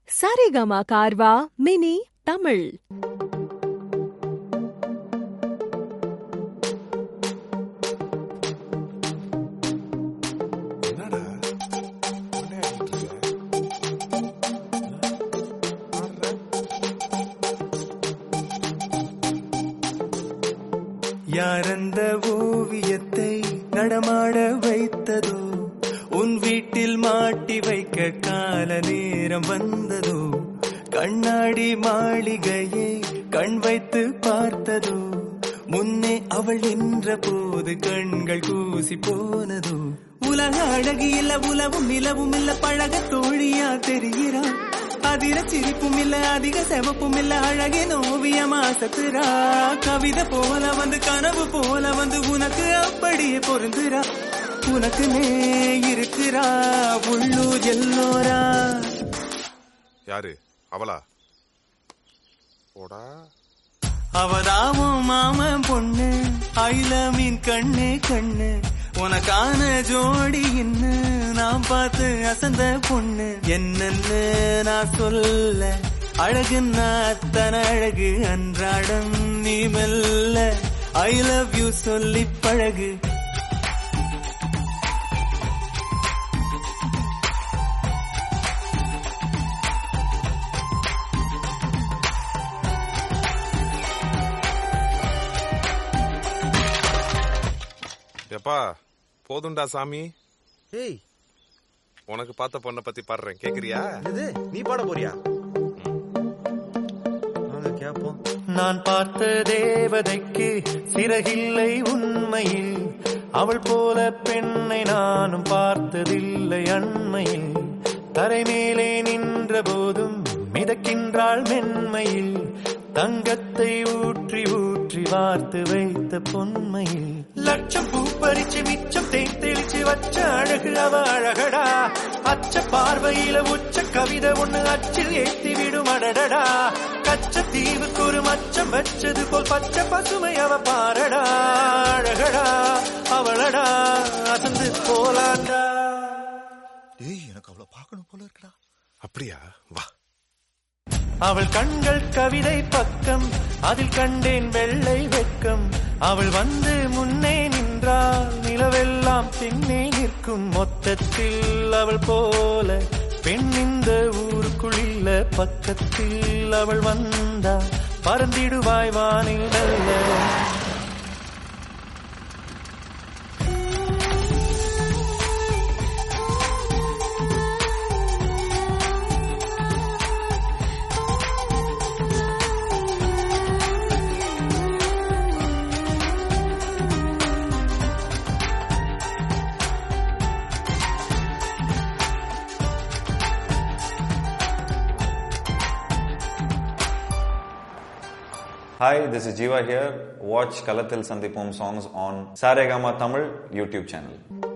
Saregama கார்வா mini Tamil என்னடா விளையாடிட்டு இருக்க? ஆடுற? யார் அந்த ஓவியத்தை நடமாட வைத்ததோ உன் வீட்டில் மாட்டி வைக்க கால நேரம் வந்ததோ கண்ணாடி மாளிகையை கண் வைத்து பார்த்ததோ முன்னே அவள் நின்ற போது கண்கள் கூசி போனதோ உலக அழகு இல்ல உலவும் நிலவும் இல்ல பழக தோழியா தெரிகிறான் அதிர சிரிப்பும் இல்ல அதிக செவப்பும் இல்ல அழகின் ஓவியமா சத்துரா கவிதை போல வந்து கனவு போல வந்து உனக்கு அப்படியே பொருந்துரா உனக்கு நே இருக்கிறா உள்ளூர் எல்லோரா யாரு அவளா போடா அவதாவும் மாமன் பொண்ணு ஐல மீன் கண்ணு கண்ணு உனக்கான ஜோடி இன்னு நான் பார்த்து அசந்த பொண்ணு என்னன்னு நான் சொல்ல அழகுன்னா அத்தனை அழகு அன்றாடம் நீ மெல்ல ஐ லவ் யூ சொல்லி பழகு எப்பா போதும்டா சாமி ஏய் உனக்கு பார்த்த பொண்ணை பத்தி பாடுறேன் கேக்குறியா இது நீ பாட போறியா வாங்க கேப்போம் நான் பார்த்த தேவதைக்கு சிறகில்லை உண்மையில் அவள் போல பெண்ணை நானும் பார்த்ததில்லை அண்மையில் தரை மேலே நின்ற போதும் மிதக்கின்றாள் மென்மையில் தங்கத்தை ஊற்றி ஊற்றி வார்த்து வைத்த பொன்மையில் லட்சம் பூ பறிச்சு மிச்சம் தேன் தெளிச்சு வச்ச அழகு அவ அழகடா அச்ச பார்வையில உச்ச கவிதை ஒண்ணு அச்சில் ஏத்தி விடும் அடடடா கச்ச தீவுக்கு ஒரு மச்சம் வச்சது போல் பச்சை பசுமை அவ பாரடா அழகடா அவளடா அசந்து போலாண்டா ஏய் எனக்கு அவ்வளவு பார்க்கணும் போல இருக்குடா அப்படியா வா அவள் கண்கள் கவிதை பக்கம் அதில் கண்டேன் வெள்ளை வெட்கம் அவள் வந்து முன்னே நின்றால் நிலவெல்லாம் பின்னே நிற்கும் மொத்தத்தில் அவள் போல பெண் இந்த ஊருக்குள் இல்ல பக்கத்தில் அவள் வந்தா பறந்திடுவாய் வானில் நல்ல Hi, this is Jiva here. Watch Kalathil Sandipom songs on Saregama Tamil YouTube channel.